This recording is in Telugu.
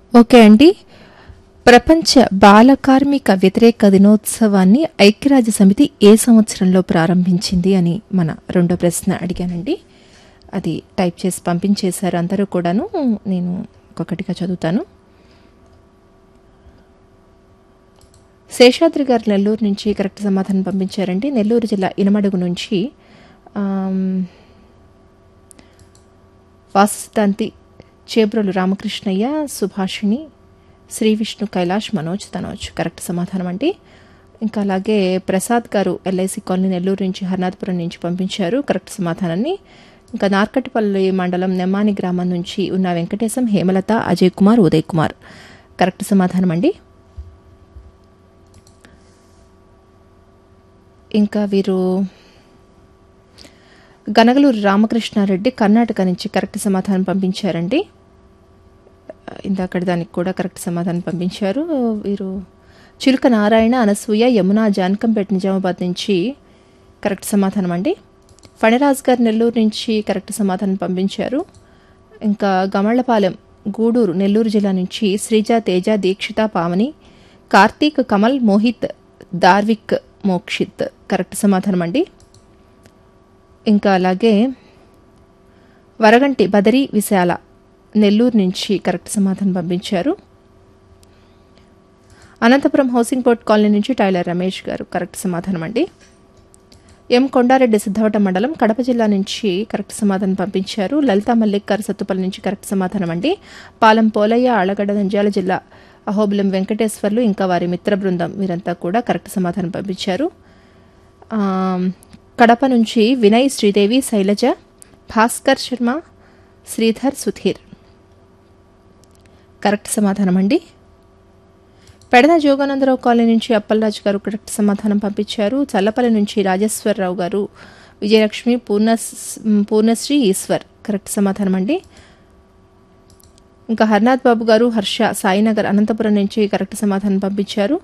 ఓకే అండి ప్రపంచ బాల కార్మిక వ్యతిరేక దినోత్సవాన్ని ఐక్యరాజ్య సమితి ఏ సంవత్సరంలో ప్రారంభించింది అని మన రెండో ప్రశ్న అడిగానండి అది టైప్ చేసి పంపించేశారు అందరూ కూడాను నేను ఒక్కొక్కటిగా చదువుతాను శేషాద్రి గారు నెల్లూరు నుంచి కరెక్ట్ సమాధానం పంపించారండి నెల్లూరు జిల్లా ఇనమడుగు నుంచి ఆమ్, వాసుసిద్ధాంతి చేబ్రోలు రామకృష్ణయ్య సుభాషిణి శ్రీ విష్ణు కైలాష్ మనోజ్ తనోజ్ కరెక్ట్ సమాధానం అండి ఇంకా అలాగే ప్రసాద్ గారు ఎల్ఐసి కాలనీ నెల్లూరు నుంచి హర్నాథపురం నుంచి పంపించారు కరెక్ట్ సమాధానాన్ని ఇంకా నార్కటిపల్లి మండలం నెమ్మాని గ్రామం నుంచి ఉన్న వెంకటేశం హేమలత అజయ్ కుమార్ ఉదయ్ కుమార్ కరెక్ట్ సమాధానం అండి ఇంకా వీరు గనగలూరు రామకృష్ణారెడ్డి కర్ణాటక నుంచి కరెక్ట్ సమాధానం పంపించారండి ఇందాకటి దానికి కూడా కరెక్ట్ సమాధానం పంపించారు వీరు చిలుక నారాయణ అనసూయ యమున జానకంపేట నిజామాబాద్ నుంచి కరెక్ట్ సమాధానం అండి ఫణిరాజ్ గారు నెల్లూరు నుంచి కరెక్ట్ సమాధానం పంపించారు ఇంకా గమళ్లపాలెం గూడూరు నెల్లూరు జిల్లా నుంచి శ్రీజ తేజ దీక్షిత పావని కార్తీక్ కమల్ మోహిత్ దార్విక్ మోక్షిత్ కరెక్ట్ సమాధానం అండి ఇంకా అలాగే వరగంటి బదరి విశాల నెల్లూరు నుంచి కరెక్ట్ సమాధానం పంపించారు అనంతపురం హౌసింగ్ బోర్డ్ కాలనీ నుంచి టైలర్ రమేష్ గారు కరెక్ట్ సమాధానం అండి ఎం కొండారెడ్డి సిద్ధవటం మండలం కడప జిల్లా నుంచి కరెక్ట్ సమాధానం పంపించారు లలితా మల్లిక్ గారు సత్తుపల్లి నుంచి కరెక్ట్ సమాధానం అండి పాలెం పోలయ్య ఆళ్లగడ్డ నంద్యాల జిల్లా అహోబిలం వెంకటేశ్వర్లు ఇంకా వారి మిత్ర బృందం వీరంతా కూడా కరెక్ట్ సమాధానం పంపించారు ఆ, కడప నుంచి వినయ్ శ్రీదేవి శైలజ భాస్కర్ శర్మ శ్రీధర్ సుధీర్ కరెక్ట్ సమాధానం అండి పెడన జోగానందరావు కాలనీ నుంచి అప్పలరాజు గారు కరెక్ట్ సమాధానం పంపించారు చల్లపల్లి నుంచి రాజేశ్వరరావు గారు విజయలక్ష్మి పూర్ణ పూర్ణశ్రీ ఈశ్వర్ కరెక్ట్ సమాధానం అండి ఇంకా హర్నాథ్ బాబు గారు హర్ష సాయినగర్ అనంతపురం నుంచి కరెక్ట్ సమాధానం పంపించారు